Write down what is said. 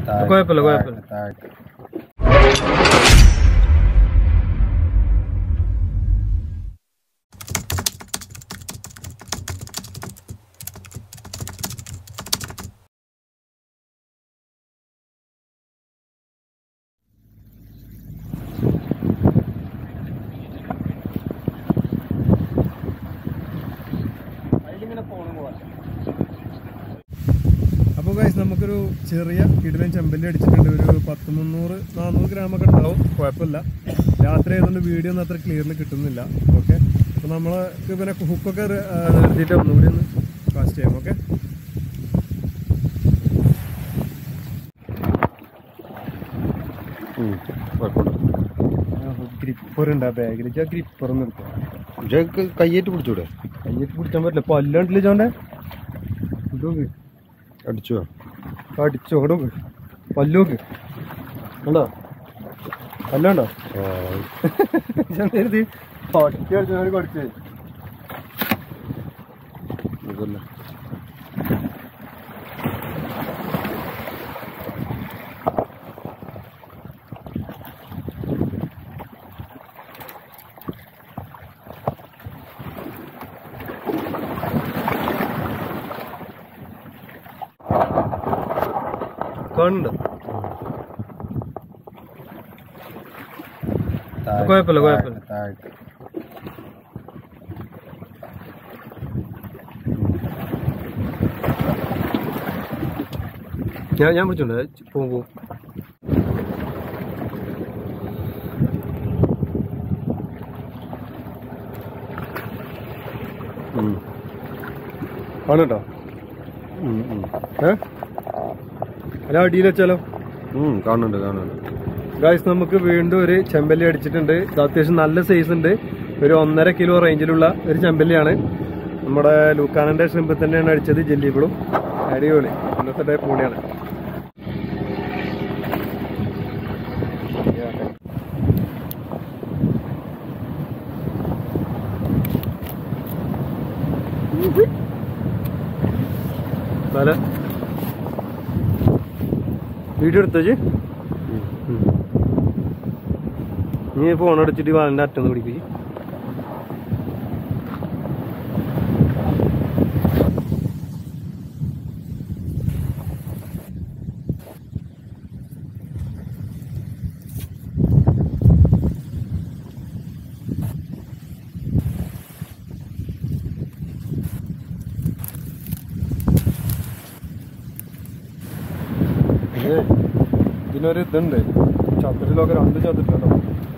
കുഴപ്പമില്ല കുഴപ്പമില്ല അപ്പോൾ ഗൈസ് നമുക്കൊരു ചെറിയ കിടിലൻ ചെമ്പല്ലി അടിച്ചിട്ടുണ്ട് ഒരു പത്ത് മുന്നൂറ് നാനൂറ് ഗ്രാമൊക്കെ ഉണ്ടാവും കുഴപ്പമില്ല രാത്രി ആയതുകൊണ്ട് വീഡിയോ ഒന്നും അത്ര ക്ലിയറിൽ കിട്ടുന്നില്ല ഓക്കെ അപ്പോൾ നമ്മൾക്ക് പിന്നെ ഹുക്കൊക്കെ നിർത്തിയിട്ട് ഒന്നുകൂടി ഒന്ന് കാസ്റ്റ് ചെയ്യാം ഓക്കെ ഗ്രിപ്പർ ഉണ്ട് ആ ബാഗിൽ ആ ഗ്രിപ്പർ നിർത്തുക കയ്യേറ്റ് പിടിച്ചൂടെ കയ്യിട്ട് പിടിച്ചാൻ പറ്റില്ല പല്ലുണ്ടല്ലോ ചോണ്ടേ ഇതോക്ക് അടിച്ചോ അടിച്ചോ ഇടോക്ക് പല്ലോക്ക് ഉണ്ടോ പല്ലുണ്ടോ കരുതി പട്ടി അടിച്ചവര് കടിച്ചേ കണ്ടോ കുഴപ്പമില്ല കുഴപ്പമില്ല ഞാൻ ഞാൻ പിടിച്ചോണ്ട് പോവും പോവും ആണോ ഏ അല്ല അടിയിൽ വെച്ചാലോ കാണുന്നുണ്ട് കാണുന്നുണ്ട് ഗായ്സ് നമുക്ക് വീണ്ടും ഒരു ചെമ്പല്ലി അടിച്ചിട്ടുണ്ട് ഇത് അത്യാവശ്യം നല്ല സൈസ് ഉണ്ട് ഒരു ഒന്നര കിലോ റേഞ്ചിലുള്ള ഒരു ചെമ്പല്ലിയാണ് നമ്മുടെ ലൂക്കാനന്റെ ഷ്രിമ്പിൽ തന്നെയാണ് അടിച്ചത് ജെല്ലിബിളും അടിപൊളി ഇന്നത്തെ ടൈപ്പ് പൊളിയാണ് നല്ല വീഡിയോ എടുത്തോ ചേച്ചി നീ ഫോൺ അടിച്ചിട്ട് വാലിന്റെ അറ്റന്ന് പിടിപ്പിച്ച് ഇത് ഇതിനൊരു ഇതുണ്ട് ചതുരിലൊക്കെ രണ്ട് ചതുരിലുണ്ടോ